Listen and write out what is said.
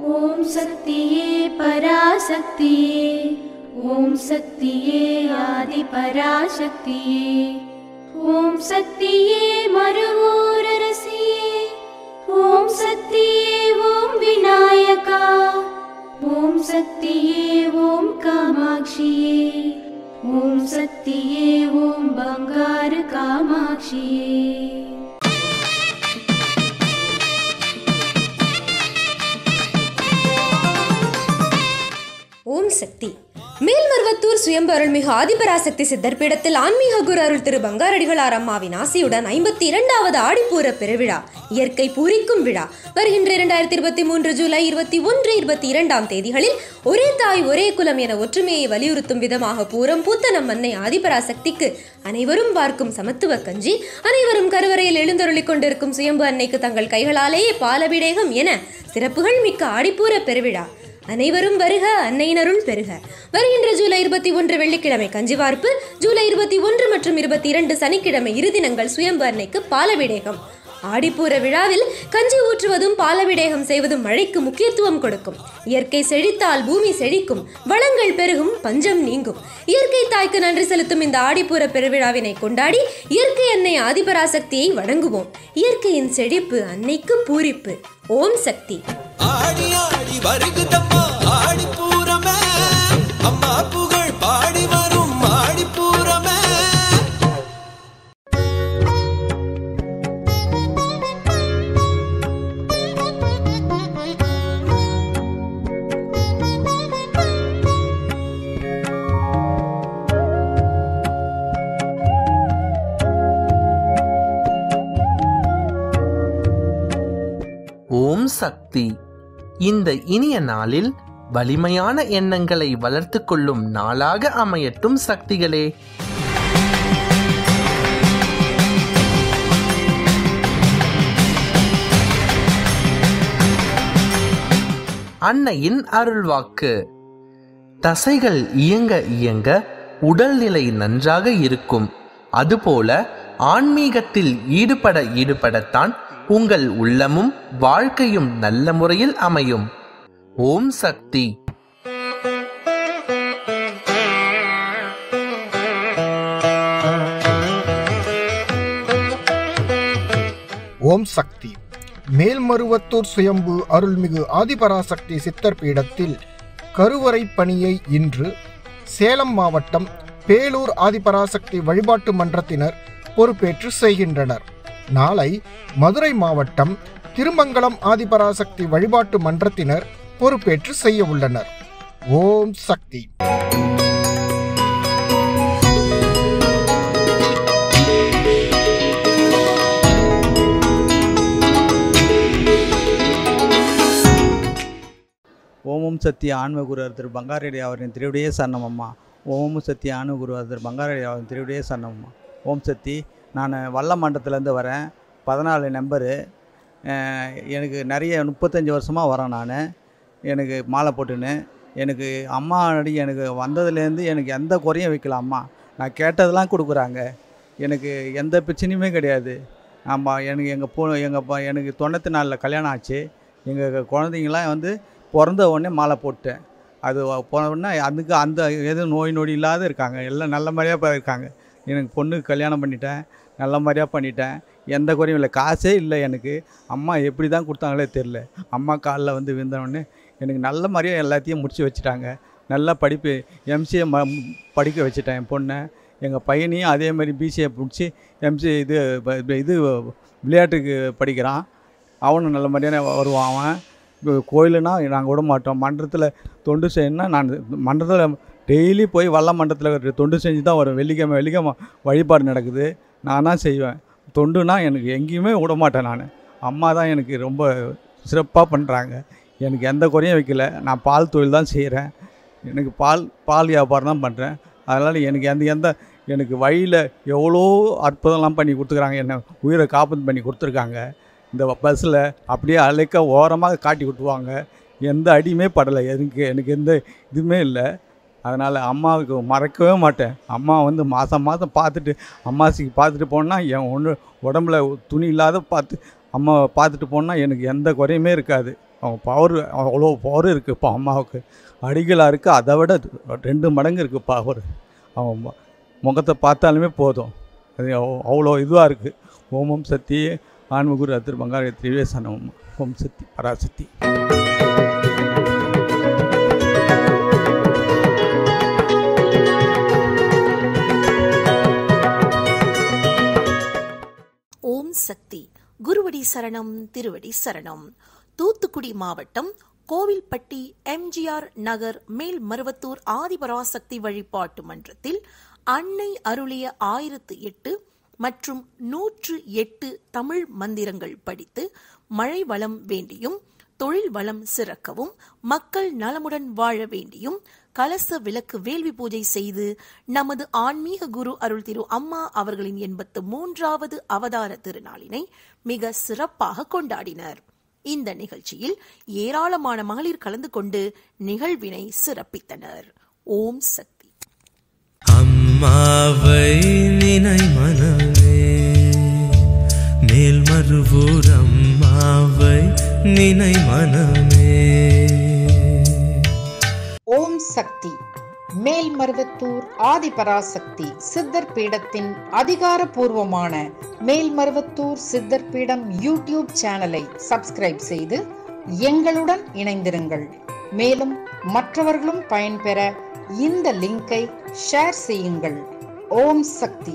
ॐ शक्तिये पराशक्तिये ॐ शक्तिये आदिपराशक्तिये ॐ शक्तिये मरुवोररसिये ॐ शक्तिये ॐ विनायका ॐ शक्तिये ॐ कामाक्षिये ॐ शक्तिये ॐ बङ्गारकामाक्षिये ஓம் சக்தி மேல்மருவத்தூர் சுயம்பு அருள்மிகு ஆதிபராசக்தி சித்தர் பீடத்தில் ஆன்மீக குரு அருள் திரு பங்காரடிகளார் அம்மாவின் ஆசையுடன் ஐம்பத்தி இரண்டாவது ஆடிப்பூர பெருவிழா இயற்கை பூரிக்கும் விழா வருகின்ற இரண்டாயிரத்தி இருபத்தி மூன்று ஜூலை இருபத்தி ஒன்று இருபத்தி இரண்டாம் தேதிகளில் ஒரே தாய் ஒரே குலம் என ஒற்றுமையை வலியுறுத்தும் விதமாக பூரம் பூத்த நம் அன்னை ஆதிபராசக்திக்கு அனைவரும் பார்க்கும் சமத்துவ கஞ்சி அனைவரும் கருவறையில் எழுந்தருளிக் கொண்டிருக்கும் சுயம்பு அன்னைக்கு தங்கள் கைகளாலேயே பாலபிடேகம் என சிறப்புகள் மிக்க ஆடிப்பூர பெருவிழா அனைவரும் வருக அன்னையினருள் பெருக வருகின்ற ஜூலை இருபத்தி ஒன்று வெள்ளிக்கிழமை கஞ்சிவார்ப்பு ஜூலை இருபத்தி ஒன்று மற்றும் இருபத்தி இரண்டு சனிக்கிழமை இருதினங்கள் சுயம்பு அன்னைக்கு பாலவிடேகம் ஆடிப்பூர விழாவில் கஞ்சி ஊற்றுவதும் பாலவிடேகம் செய்வதும் மழைக்கு முக்கியத்துவம் கொடுக்கும் இயற்கை செழித்தால் பூமி செழிக்கும் வளங்கள் பெருகும் பஞ்சம் நீங்கும் இயற்கை தாய்க்கு நன்றி செலுத்தும் இந்த ஆடிப்பூர பெருவிழாவினை கொண்டாடி இயற்கை அன்னை ஆதிபராசக்தியை வணங்குவோம் இயற்கையின் செழிப்பு அன்னைக்கு பூரிப்பு ஓம் சக்தி ஆடி ஆடி வருகுதம்மா ஆடி பூரமே அம்மா புகழ் பாடி வரும் ஆடி பூரமே ஓம் சக்தி இந்த இனிய நாளில் வலிமையான எண்ணங்களை வளர்த்து கொள்ளும் நாளாக அமையட்டும் சக்திகளே அன்னையின் அருள்வாக்கு தசைகள் இயங்க இயங்க உடல்நிலை நன்றாக இருக்கும் அதுபோல ஆன்மீகத்தில் ஈடுபட ஈடுபடத்தான் உங்கள் உள்ளமும் வாழ்க்கையும் நல்ல முறையில் அமையும் ஓம் சக்தி ஓம் சக்தி மேல்மருவத்தூர் சுயம்பு அருள்மிகு ஆதிபராசக்தி சித்தர் பீடத்தில் கருவறை பணியை இன்று சேலம் மாவட்டம் பேலூர் ஆதிபராசக்தி வழிபாட்டு மன்றத்தினர் பொறுப்பேற்று செய்கின்றனர் நாளை மதுரை மாவட்டம் திருமங்கலம் ஆதிபராசக்தி வழிபாட்டு மன்றத்தினர் பொறுப்பேற்று செய்ய உள்ளனர் ஓம் சக்தி ஓமும் சக்தி ஆன்மகுருவர் திரு பங்காரெடி அவரின் திருவிடையே சரணம் அம்மா ஓமும் சக்தி ஆன்மகுருவர் திரு பங்காரெடி அவரின் திருவிடையே சரணம் அம்மா ஓம் சக்தி நான் வல்ல மண்டலத்துலேருந்து வரேன் பதினாலு நம்பரு அஹ், எனக்கு நிறைய முப்பத்தஞ்சு வருஷமாக வரேன் நான் எனக்கு மாலை போட்டுன்னு எனக்கு அம்மா அடி எனக்கு வந்ததுலேருந்து எனக்கு எந்த குறையும் வைக்கல அம்மா நான் கேட்டதெல்லாம் கொடுக்குறாங்க எனக்கு எந்த பிரச்சனையுமே கிடையாது ஆமாம் எனக்கு எங்கள் பொ எங்கள் ப எனக்கு தொண்ணூற்றி நாலில் கல்யாணம் ஆச்சு எங்கள் குழந்தைங்களாம் வந்து பிறந்த உடனே மாலை போட்டேன் அது போன உடனே அதுக்கு அந்த எதுவும் நோய் நொடி இல்லாத இருக்காங்க எல்லாம் நல்ல மாதிரியாக இப்போ இருக்காங்க எனக்கு பொண்ணுக்கு கல்யாணம் பண்ணிட்டேன் நல்ல மாதிரியாக பண்ணிட்டேன் எந்த குறையும் இல்லை காசே இல்லை எனக்கு அம்மா எப்படி தான் கொடுத்தாங்களே தெரில அம்மா காலில் வந்து விழுந்தோடனே எனக்கு நல்ல மாதிரியாக எல்லாத்தையும் முடிச்சு வச்சுட்டாங்க நல்லா படிப்பு எம்சிஏ ம படிக்க வச்சுட்டேன் என் பொண்ணை எங்கள் பையனையும் அதே மாதிரி பிசிஏ பிடிச்சி எம்சி இது ப- ப- இது விளையாட்டுக்கு படிக்கிறான் அவனும் நல்ல மாதிரியான வருவான் அவன் இப்போ கோயிலுனா நாங்கள் விட மாட்டோம் மன்றத்தில் தொண்டு செய்யணும்னா நான் மன்றத்தில் டெய்லி போய் வல்ல மன்றத்தில் தொண்டு செஞ்சு தான் வரும் வெள்ளிக்கிழமை வெள்ளிக்கிழமை வழிபாடு நடக்குது நான் தான் செய்வேன் தொண்டுனா எனக்கு எங்கேயுமே விட மாட்டேன் நான் அம்மா தான் எனக்கு ரொம்ப சிறப்பாக பண்ணுறாங்க எனக்கு எந்த குறையும் வைக்கல நான் பால் தொழில் தான் செய்கிறேன் எனக்கு பால் பால் வியாபாரம் தான் பண்ணுறேன் அதனால் எனக்கு எந்த எந்த எனக்கு வழியில் எவ்வளோ அற்புதம்லாம் பண்ணி கொடுத்துருக்காங்க என்னை உயிரை காப்பது பண்ணி கொடுத்துருக்காங்க இந்த பஸ்ஸில் அப்படியே அழைக்க ஓரமாக காட்டி விட்டுருவாங்க எந்த அடியுமே படலை எனக்கு எனக்கு எந்த இதுவுமே இல்லை அதனால் அம்மாவுக்கு மறக்கவே மாட்டேன் அம்மா வந்து மாதம் மாதம் பார்த்துட்டு அம்மாசிக்கு பார்த்துட்டு போனால் என் ஒன்று உடம்புல துணி இல்லாத பார்த்து அம்மாவை பார்த்துட்டு போனால் எனக்கு எந்த குறையுமே இருக்காது அவங்க பவர் அவ்வளோ பவர் இருக்குது இப்போ அம்மாவுக்கு அடிகளாக இருக்குது அதை விட ரெண்டு மடங்கு இருக்குது பவர் அவங்க மு- முகத்தை பார்த்தாலுமே போதும் அது அவ்- அவ்வளோ இதுவாக இருக்குது ஓமம் சக்தி ஆன்மகுரு அத்திரு பங்காளி திரிவேசனம் ஓம் சக்தி பராசக்தி ஓம் சக்தி குருவடி சரணம் திருவடி சரணம் தூத்துக்குடி மாவட்டம் கோவில்பட்டி எம்ஜிஆர் நகர் மேல்மருவத்தூர் ஆதிபராசக்தி வழிபாட்டு மன்றத்தில் அன்னை அருளிய ஆயிரத்து எட்டு மற்றும் நூற்று எட்டு தமிழ் மந்திரங்கள் படித்து மழை வளம் வேண்டியும் தொழில் வளம் சிறக்கவும் மக்கள் நலமுடன் வாழ வேண்டியும் கலச விளக்கு வேள்வி பூஜை செய்து நமது ஆன்மீக குரு அருள் திரு அம்மா அவர்களின் எண்பத்து மூன்றாவது அவதார திருநாளினை மிக சிறப்பாக கொண்டாடினர் இந்த நிகழ்ச்சியில் ஏராளமான மகளிர் கலந்து கொண்டு நிகழ்வினை சிறப்பித்தனர் ஓம் சக்தி அம்மாவை நினை மனமே மேல்மருவூர் அம்மாவை நினை மனமே ஓம் சக்தி மேல்மருவத்தூர் ஆதிபராசக்தி சித்தர் பீடத்தின் அதிகாரப்பூர்வமான மேல்மருவத்தூர் சித்தர் பீடம் யூடியூப் சேனலை சப்ஸ்கிரைப் செய்து எங்களுடன் இணைந்திருங்கள் மேலும் மற்றவர்களும் பயன்பெற இந்த லிங்கை ஷேர் செய்யுங்கள் ஓம் சக்தி